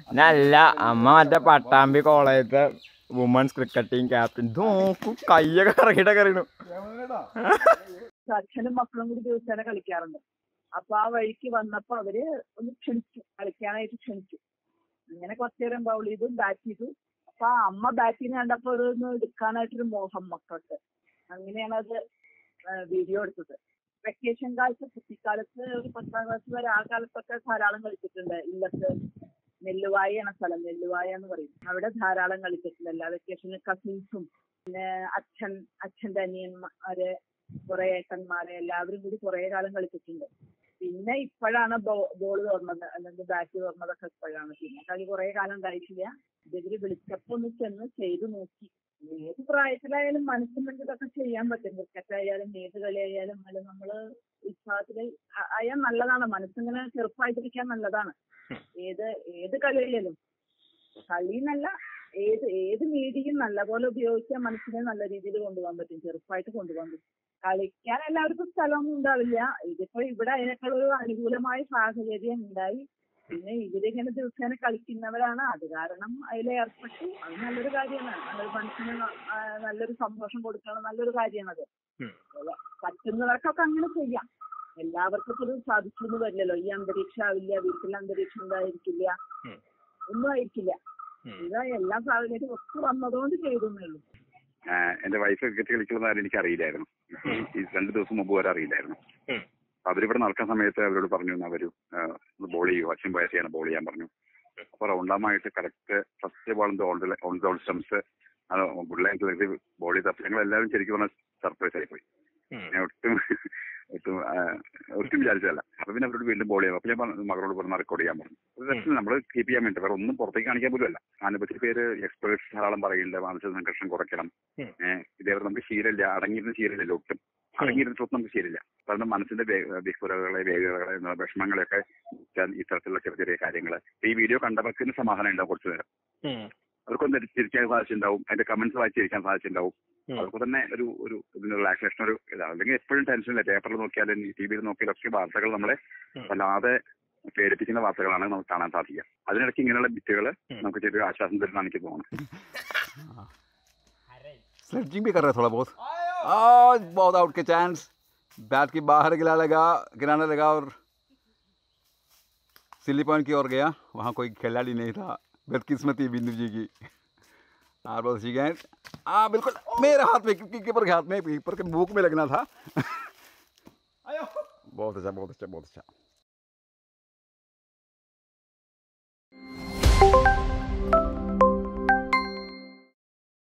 നല്ല അമ്മ മറ്റേ പട്ടാമ്പി കോളേജത്തെ വുമൻസ് ക്രിക്കറ്റ് ടീം ക്യാപ്റ്റൻ നോക്കൂ കയ്യൊക്കെ കറങ്ങിട്ട കറിയണു അച്ഛനും മക്കളും കൂടി ദിവസേന കളിക്കാറുണ്ട് അപ്പൊ ആ വഴിക്ക് വന്നപ്പോ അവര് ഒന്ന് ക്ഷണിച്ചു കളിക്കാനായിട്ട് ക്ഷണിച്ചു അങ്ങനെ കുറച്ചു നേരം ബൗൾ ചെയ്തു ബാറ്റ് ചെയ്തു അപ്പൊ ആ അമ്മ ബാറ്റിങ് കണ്ടപ്പോ ഒരു ഒന്ന് എടുക്കാനായിട്ടൊരു മോഹം മക്കൾക്ക് അങ്ങനെയാണ് അത് വീഡിയോ എടുത്തത് വെക്കേഷൻ കാലത്ത് കുട്ടിക്കാലത്ത് ഒരു പത്താം ക്ലാസ് വരെ ആ കാലത്തൊക്കെ ധാരാളം കളിച്ചിട്ടുണ്ട് ഇല്ലത്ത് നെല്ലുവായ എന്ന സ്ഥലം നെല്ലുവായ എന്ന് പറയും അവിടെ ധാരാളം കളിച്ചിട്ടുണ്ട് എല്ലാ വെക്കേഷനിൽ കസിൻസും പിന്നെ അച്ഛൻ അച്ഛന്റെ അനിയന്മാര് കുറെ ഏട്ടന്മാരെ എല്ലാവരും കൂടി കുറെ കാലം കളിച്ചിട്ടുണ്ട് പിന്നെ ഇപ്പോഴാണ് ബോൾ തുറന്നത് അല്ലെങ്കിൽ ബാറ്റ് തുറന്നതൊക്കെ ഇപ്പോഴാണ് പിന്നെ കളി കുറെ കാലം ഉണ്ടായിട്ടില്ല ഇവര് വിളിച്ചപ്പോ ഒന്ന് ചെന്ന് ചെയ്തു നോക്കി ഏത് പ്രായത്തിലായാലും മനസ്സുണ്ടെങ്കിൽ ഇതൊക്കെ ചെയ്യാൻ പറ്റും ക്രിക്കറ്റ് ആയാലും ഏത് കളി ആയാലും അല്ല നമ്മള് ഉത്സാഹത്തില് ആ- ആയാൽ നല്ലതാണ് മനസ്സിങ്ങനെ ചെറുപ്പമായിട്ടിരിക്കാൻ നല്ലതാണ് ഏത് ഏത് കളിയായാലും കളി എന്നല്ല ഏത് ഏത് മീഡിയം നല്ലപോലെ ഉപയോഗിക്കാൻ മനസ്സിനെ നല്ല രീതിയിൽ കൊണ്ടുപോകാൻ പറ്റും ചെറുപ്പമായിട്ട് കൊണ്ടുപോകാൻ പറ്റും കളിക്കാൻ എല്ലാവർക്കും സ്ഥലമൊന്നും ഉണ്ടാവില്ല ഇതിപ്പോ ഇവിടെ അതിനേക്കാൾ ഒരു അനുകൂലമായ സാഹചര്യം ഉണ്ടായി പിന്നെ ഇവരിങ്ങനെ ദിവസേന കളിക്കുന്നവരാണ് അത് കാരണം അതിൽ ഏർപ്പെട്ടു അത് നല്ലൊരു കാര്യമാണ് നല്ലൊരു മനസ്സിന് ന- ആ, നല്ലൊരു സന്തോഷം കൊടുക്കണം നല്ലൊരു കാര്യമാണത് ഉം. അല്ല, പറ്റുന്നവർക്കൊക്കെ അങ്ങനെ ചെയ്യാം എല്ലാവർക്കും ഇപ്പൊ ഇത് സാധിച്ചു എന്ന് വരില്ലല്ലോ ഈ അന്തരീക്ഷം ആവില്ല വീട്ടിലെ അന്തരീക്ഷം ഉണ്ടായിരിക്കില്ല ഉം. ഒന്നും ആയിരിക്കില്ല ഉം. ഇത് എല്ലാ സാഹചര്യം ഒത്തു വന്നതുകൊണ്ട് ചെയ്തു എന്നേ ഉള്ളൂ ആഹ് എന്റെ വൈഫ് ക്രിക്കറ്റ് കളിക്കുന്ന കാര്യം എനിക്ക് അറിയില്ലായിരുന്നു ഈ രണ്ട് ദിവസം മുമ്പ് വരെ അറിയില്ലായിരുന്നു ഉം. അപ്പൊ അവരിവിടെ നടക്കുന്ന സമയത്ത് അവരോട് പറഞ്ഞു "എന്നാ വരൂ ബോൾ ചെയ്യൂ അച്ഛൻ പോയ ചെയ്യണം ബോൾ ചെയ്യാൻ പറഞ്ഞു അപ്പൊ റൗണ്ടാമായിട്ട് correct first ball on all stumps അത് ഗുഡ് ലൈൻ ബോൾ ചെയ്ത് അപ്പൊ ഞങ്ങൾ എല്ലാവരും ശരിക്കും പറഞ്ഞാൽ സർപ്രൈസ് ആയി പോയി ഉം. ഞാൻ ഒട്ടും ഒട്ടും ആഹ് ഒട്ടും വിചാരിച്ചതല്ല അപ്പൊ പിന്നെ അവരോട് വീണ്ടും ബോൾ ചെയ്യാം അപ്പൊ ഞാൻ പറഞ്ഞു, മകളോട് പറഞ്ഞ റെക്കോർഡ് ചെയ്യാൻ പറഞ്ഞു ജസ്റ്റ് നമ്മൾ കീപ്പ് ചെയ്യാൻ വേണ്ടി വേറെ ഒന്നും പുറത്തേക്ക് കാണിക്കാൻ പോലും അല്ല അതിനെപ്പറ്റി പേര് എക്സ്പേർട്സ് ധാരാളം പറയുന്നുണ്ട് മാനസിക സംഘർഷം കുറയ്ക്കണം ഉം. ഏഹ് ഇതേവരെ നമുക്ക് ശീലമില്ല അടങ്ങിയിരുന്ന ശീലമില്ല ഒട്ടും അടങ്ങിയിരുന്നിട്ടൊന്നും നമുക്ക് ശീലമില്ല കാരണം മനസ്സിന്റെ വിസ്ഫുരകളെ വേഗതകളെ എന്താ വിഷമങ്ങളെയൊക്കെ ഞാൻ ഇത്തരത്തിലുള്ള ചെറിയ ചെറിയ കാര്യങ്ങൾ ഈ വീഡിയോ കണ്ടവർക്ക് സമാധാനം ഉണ്ടാവും കുറച്ചു നേരം ഉം. അവർക്കൊന്ന് ചിരിക്കാൻ സാധിച്ചിട്ടുണ്ടാവും അതിന്റെ കമന്റ്സ് വായിച്ചിരിക്കാൻ സാധിച്ചിട്ടുണ്ടാവും ഉം. അവർക്ക് തന്നെ ഒരു ഒരു ഇതിന് റിലാക്സേഷൻ ഒരു ഇതാണ് അല്ലെങ്കിൽ എപ്പോഴും ടെൻഷനില്ല പേപ്പറിൽ നോക്കിയാലും ടി വിയിൽ നോക്കിയാലും ഒക്കെ വാർത്തകൾ നമ്മളെ ഉം. വല്ലാതെ പേടിപ്പിക്കുന്ന വാർത്തകളാണ് നമുക്ക് കാണാൻ സാധിക്കുക അതിനിടയ്ക്ക് ഇങ്ങനെയുള്ള ബിറ്റുകൾ ഉം. നമുക്ക് ചെറിയ ആശ്വാസം തരുന്ന എനിക്ക് തോന്നുന്നു स्लेजिंग भी कर रहा है थोड़ा बहुत आज बहुत आउट के चांस बैट की बाहर गिरा लगा गिराने लगा और सिली पॉइंट की ओर गया वहाँ कोई खिलाड़ी नहीं था बदकिस्मती बिंदु जी की और बहुत अच्छी गेंद हाँ बिल्कुल मेरे हाथ में की- कीपर के हाथ में कीपर के मुंह में लगना था बहुत अच्छा बहुत अच्छा बहुत अच्छा